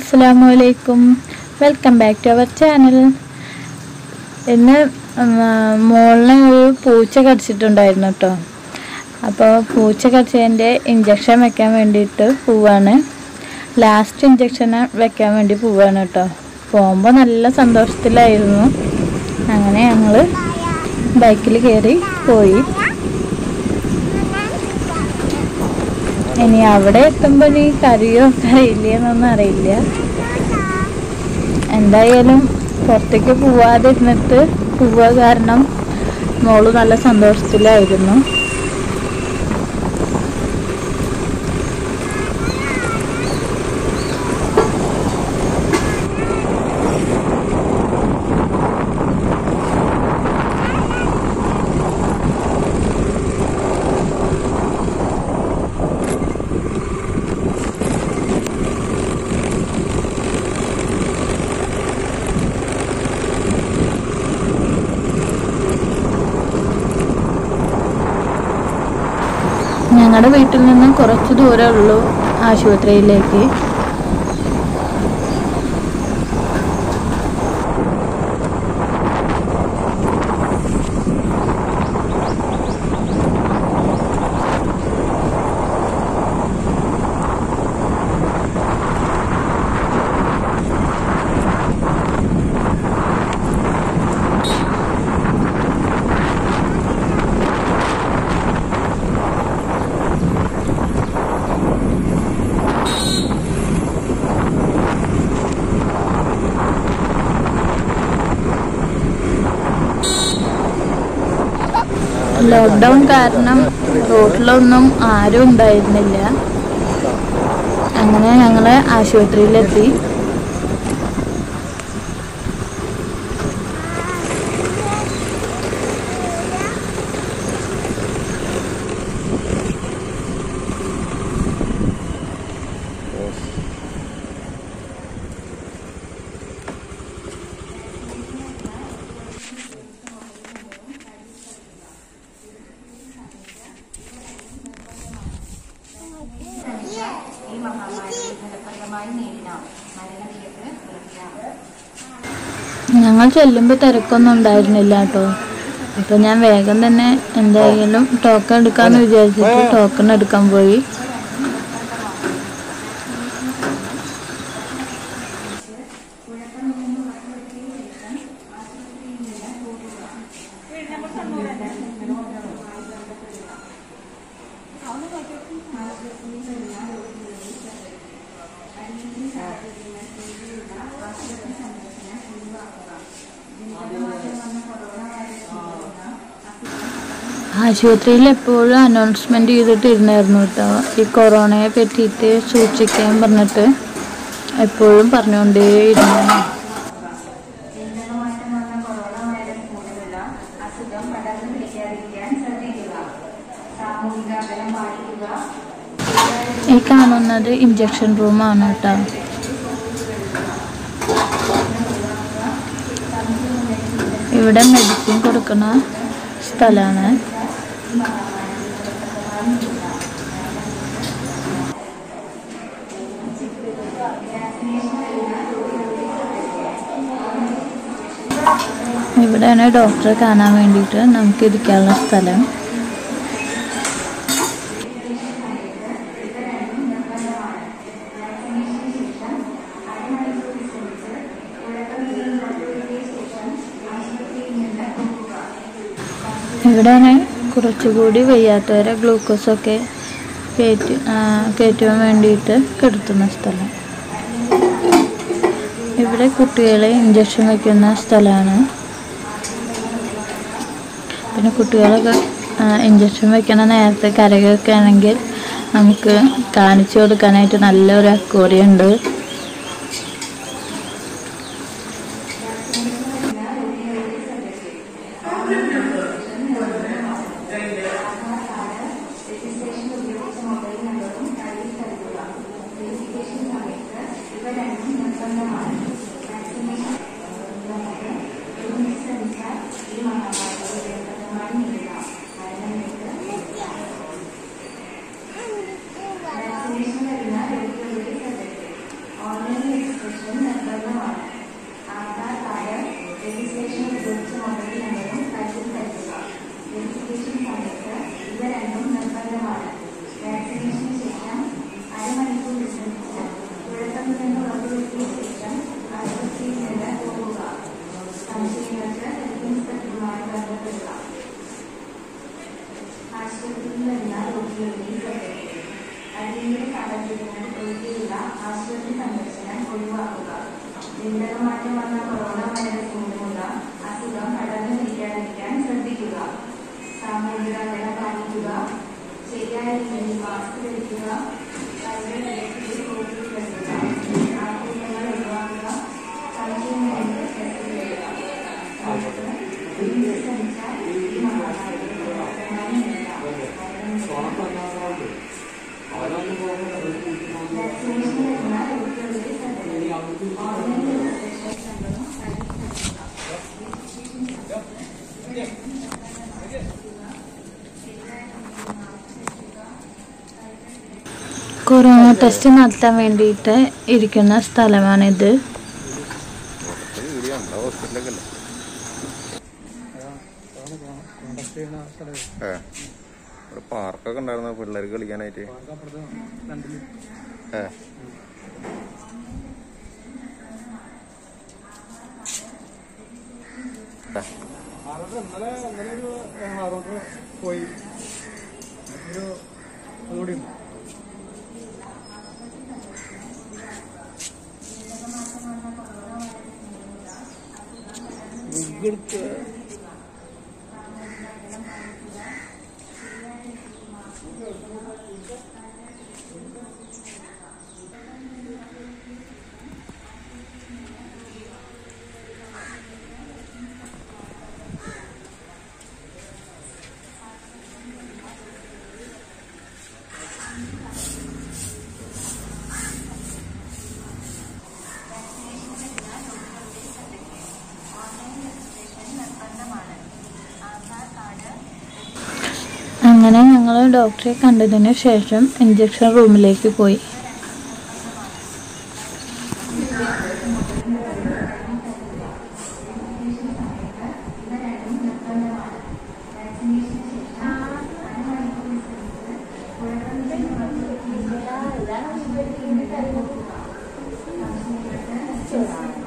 അസ്സാം വലൈക്കും welcome back to our channel ഇന്ന് മോളിനെ ഒരു പൂച്ച കടിച്ചിട്ടുണ്ടായിരുന്നു കേട്ടോ അപ്പോൾ പൂച്ച കടിച്ചതിൻ്റെ ഇഞ്ചക്ഷൻ വെക്കാൻ വേണ്ടിയിട്ട് പോവാണ് ലാസ്റ്റ് ഇഞ്ചക്ഷൻ വെക്കാൻ വേണ്ടി പോവാണ് കേട്ടോ പോകുമ്പോൾ നല്ല സന്തോഷത്തിലായിരുന്നു അങ്ങനെ ഞങ്ങൾ ബൈക്കിൽ കയറി പോയി ഇനി അവിടെ എത്തുമ്പോൾ നീ കറിയോ കറിയില്ലെന്നൊന്നും അറിയില്ല എന്തായാലും പുറത്തേക്ക് പോവാതിരുന്നിട്ട് പോവുക കാരണം മോള് നല്ല സന്തോഷത്തിലായിരുന്നു ഞങ്ങളുടെ വീട്ടിൽ നിന്നും കുറച്ച് ദൂരമേ ഉള്ളൂ ആശുപത്രിയിലേക്ക് ലോക്ക്ഡൗൺ കാരണം റോഡിലൊന്നും ആരും ഉണ്ടായിരുന്നില്ല അങ്ങനെ ഞങ്ങൾ ആശുപത്രിയിലെത്തി ഈ മഹാമാരി ഫലപ്രദമായി നേരിടാം മരണനിരക്ക് കുറയ്ക്കാം ഞങ്ങൾ ചെല്ലുമ്പോൾ തിരക്കൊന്നും ഉണ്ടായിരുന്നില്ല കേട്ടോ അപ്പം ഞാൻ വേഗം തന്നെ എന്തായാലും ടോക്കൺ എടുക്കാമെന്ന് വിചാരിച്ചിട്ട് ടോക്കൺ എടുക്കാൻ പോയി ആശുപത്രിയിൽ എപ്പോഴും അനൗൺസ്മെന്റ് ചെയ്തിട്ടിരുന്നായിരുന്നു കേട്ടോ ഈ കൊറോണയെ പറ്റിയിട്ട് സൂക്ഷിക്കാൻ പറഞ്ഞിട്ട് എപ്പോഴും പറഞ്ഞുകൊണ്ടേയിരുന്നു ജനിതകമാറ്റം വന്ന കൊറോണ വൈറസ് മൂലമുള്ള അസുഖം പടർന്നു പിടിക്കാതിരിക്കാൻ ശ്രദ്ധിക്കുക സാമൂഹിക അകലം പാലിക്കുക ഈ കാണുന്നത് ഇഞ്ചക്ഷൻ റൂമാണ് കേട്ടോ ഇവിടെ മെഡിസിൻ കൊടുക്കുന്ന സ്ഥലമാണ് ഇവിടെയാണ് ഡോക്ടറെ കാണാൻ വേണ്ടിയിട്ട് നമുക്ക് ഇരിക്കാനുള്ള സ്ഥലം ഇവിടെയാണ് കുറച്ചുകൂടി വയ്യാത്തവരെ ഗ്ലൂക്കോസൊക്കെ കയറ്റി ആ, കയറ്റുവാൻ വേണ്ടിയിട്ട് കിടത്തുന്ന സ്ഥലം ഇവിടെ കുട്ടികളെ ഇഞ്ചക്ഷൻ വയ്ക്കുന്ന സ്ഥലമാണ് പിന്നെ കുട്ടികളൊക്കെ ഇഞ്ചക്ഷൻ വെക്കണ നേരത്തെ കരകൊക്കെ ആണെങ്കിൽ നമുക്ക് കാണിച്ചു കൊടുക്കാനായിട്ട് നല്ലൊരു അക്വറിയം ഉണ്ട് ആശുപത്രിയിൽ വരുന്ന രോഗികളുടെ ശ്രദ്ധയ്ക്ക് അടിയന്തര സാഹചര്യങ്ങൾ ഒഴികെയുള്ള ആശുപത്രി സന്ദർശനം ഒഴിവാക്കുക ജനിതകമാറ്റം വന്ന കൊറോണ വൈറസ് മൂലമുള്ള അസുഖം പടർന്നു പിടിക്കാതിരിക്കാൻ ശ്രദ്ധിക്കുക സാമൂഹിക അകലം പാലിക്കുക ശരിയായ രീതിയിൽ മാസ്ക് ധരിക്കുക കൈകൾ ഇടയ്ക്കിടെ കോവിഡ് കരുതുക ആശയങ്ങൾ ഒഴിവാക്കുക സംശയങ്ങൾക്ക് ടെസ്റ്റ് ചെയ്യുക നമുക്ക് വീണ്ടും ശ്രമിച്ചാൽ ഈ മഹാമാരിയെ പൂർണ്ണമായും വാക്സിനേഷൻ എന്ന രോഗികളുടെ ശ്രദ്ധയിൽ ഓൺലൈൻ രജിസ്ട്രേഷൻ നമ്പറും കൊറോണ ടെസ്റ്റ് നടത്താൻ വേണ്ടിയിട്ട് ഇരിക്കുന്ന സ്ഥലമാണിത് ഹോസ്പിറ്റലൊക്കെ ഏ ഇവിടെ പാർക്കൊക്കെ ഉണ്ടായിരുന്നു പിള്ളേർക്ക് കളിക്കാനായിട്ട് ഏ ഏ. ഇന്നലെ ഇന്നലെ ഒരു ഹാറോട്ട് പോയി ഒരു അതുകൂടി ഉണ്ട് ഗൂഗിൾ അങ്ങനെ ഞങ്ങൾ ഡോക്ടറെ കണ്ടതിന് ശേഷം ഇഞ്ചക്ഷൻ റൂമിലേക്ക് പോയി Thank you.